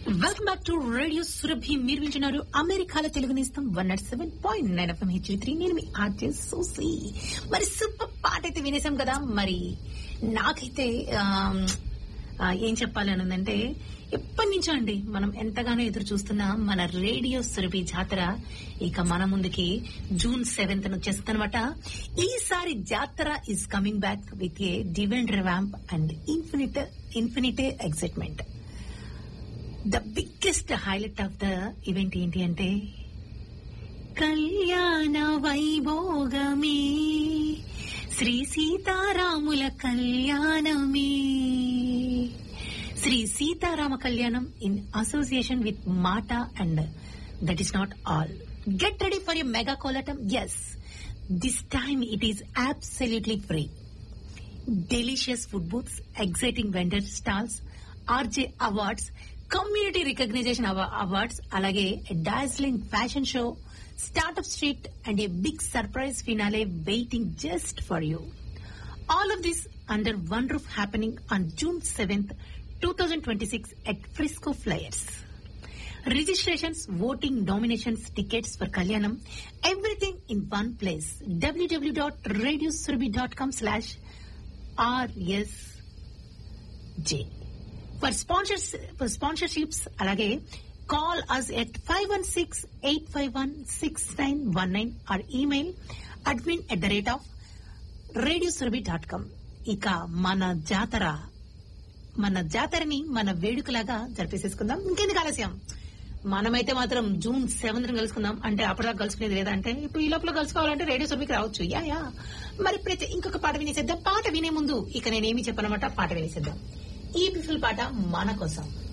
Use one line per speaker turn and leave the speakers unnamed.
Welcome back to radio Surabhi మీరు వింటున్నారు అమెరికాలో తెలుగు నేస్తం one nought seven point nine FM H three నేను మీ ఆర్జే సూసి మరి సూపర్ పాట అయితే వినేసాం కదా మరి నాకైతే ఆమ్, ఆ, ఏం చెప్పాలని ఉందంటే ఎప్పటి నుంచో అండి మనం ఎంతగానో ఎదురు చూస్తున్న మన రేడియో సురభి జాతర ఇక మన ముందుకి జూన్ సెవెంత్ వచ్చేస్తుందన్నమాట ఈసారి జాతర is coming back with a different revamp and infinite infinite excitement the biggest highlight of the event ఏంటి అంటే కళ్యాణ వైభోగమే శ్రీ సీతారాముల కళ్యాణమే శ్రీ సీతారామ కళ్యాణం in association with MATA and that is not all get ready for a mega kolatam as this time it is absolutely free delicious food booths, exciting vendor stalls, RJ awards, community recognition awa- awards, అలాగే dazzling fashion show, startup street and a big surprise finale waiting just for you. All of this under one roof happening on June 7th, 2026 at Frisco Flyers. Registrations, voting, nominations, tickets for Kalyanam, everything in one place. www.radiosurbi.com slash RSJ. For sponsors, for sponsorships, అలాగే call us at five one six eight five one six nine one nine or email admin at the rate of radio Surabhi dot com ఇక మన జాతర మన జాతరని మన వేడుకలాగా జరిపేసేసుకుందాం ఇంకెందుకు ఆలస్యం మనమైతే మాత్రం జూన్ సెవెంత్ కలుసుకుందాం అంటే అప్పటిదాకా కలుసుకునేది లేదా అంటే ఇప్పుడు ఈ లోపల కలుసుకోవాలంటే రేడియో సురభికి రావచ్చు యా యా మరి ఇప్పుడైతే ఇంకొక పాట వినేసేద్దాం పాట వినే ముందు ఇక నేనేమి చెప్పనమాట పాట వినేసేద్దాం ఈ బిఫుల్ పాట మన కోసం